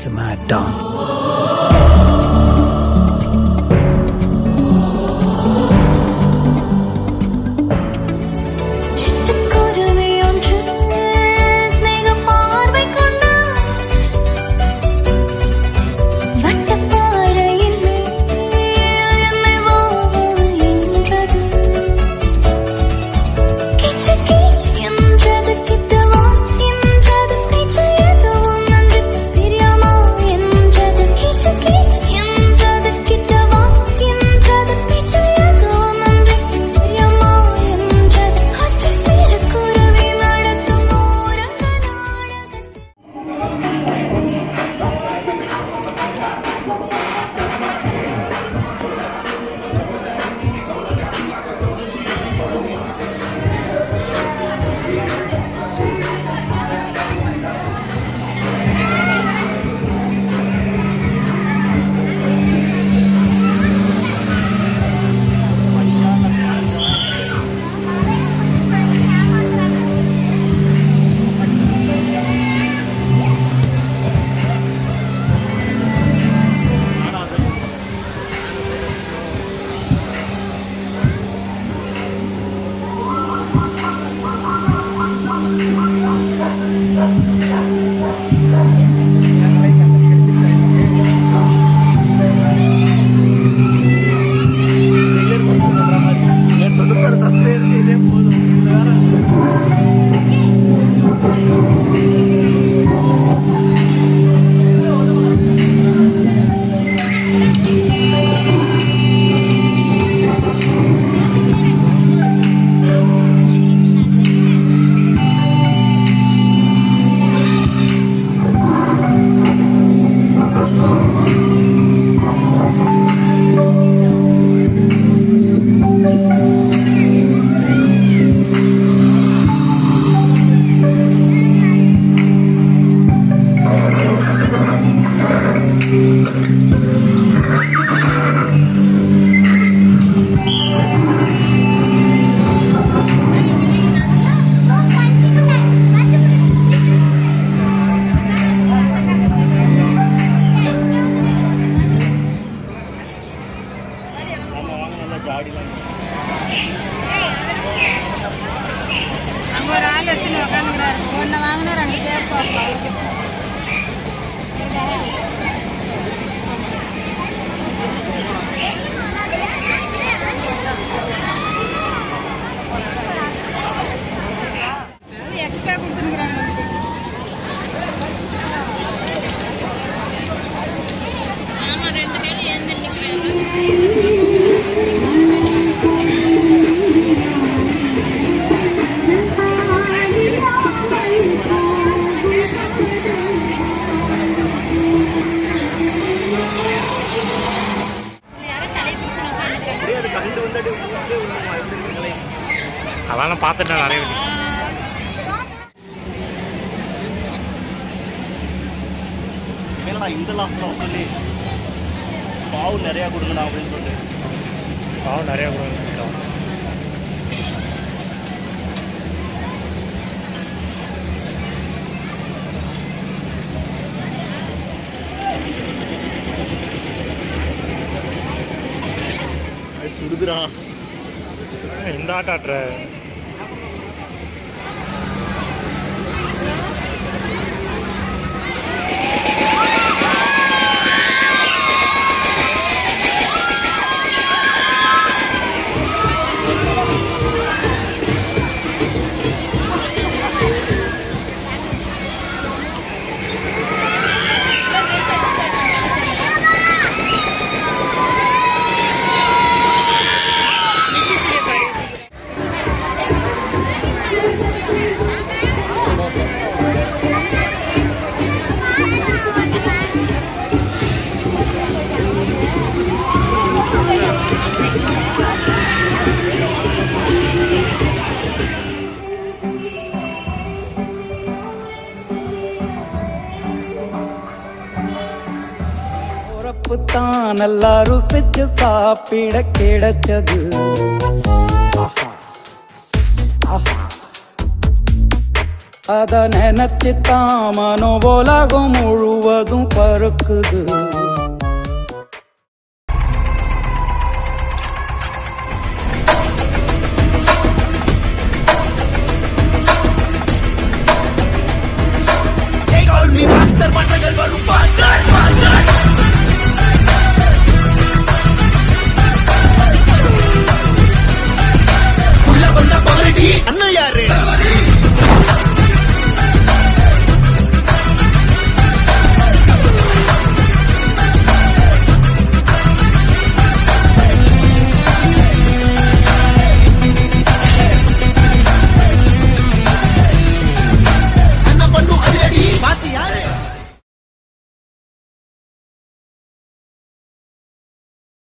It's a mad dance. சிட்டுக்குருவி ஒன்று சிநேகப் பார்வை கொண்டான். வட்டப்பாறையின் மேல் என்னை வா வா என்றது. கீச்சு கீச்சு என்றது, கிட்ட வா என்றது. பேச்சு எதுவும் நன்று தெரியாமா என்றது. கீச்சு கீச்சு என்றது, கிட்ட வா என்றது. பேச்சு எதுவும் நன்று தெரியாமா என்றது. ஆச்சு சிறு குருவி நடத்தும் ஓரங்க நாடகத்தில் அங்க ஒரு ஆள் வச்சுன்னு உட்காந்துக்கிறாரு ஒன்று வாங்கினா ரெண்டு பேர் பார்க்கலாம் எக்ஸ்ட்ரா கொடுத்துருக்குறாங்க ஆமாம் ரெண்டு பேரும் ஏந்து நிற்கிறாங்க யாரும் தலைப்பிடிச்சு உட்காந்துக்கிறாங்க அதெல்லாம் பார்த்துட்டேன் நிறைய வாட்டி. என்னடா இந்த லாஸ்ட்ல சொல்லி பாவு நிறையா கொடுங்கடா அப்படின்னு சொல்லி பாவம் நிறையா கொடுங்க சொல்லிட்டோம் அது சுடுதுடா இந்த ஆட்டம் ஆட்டுற உறப்பு தான் நல்லா ருசிச்சு சாப்பிட கிடைச்சது ஆஹா ஆஹா அத நினைச்சு தான் மனோ உலகம் முழுவதும் பரு மறுக்குது They call me master, மன்றங்கள் வரும்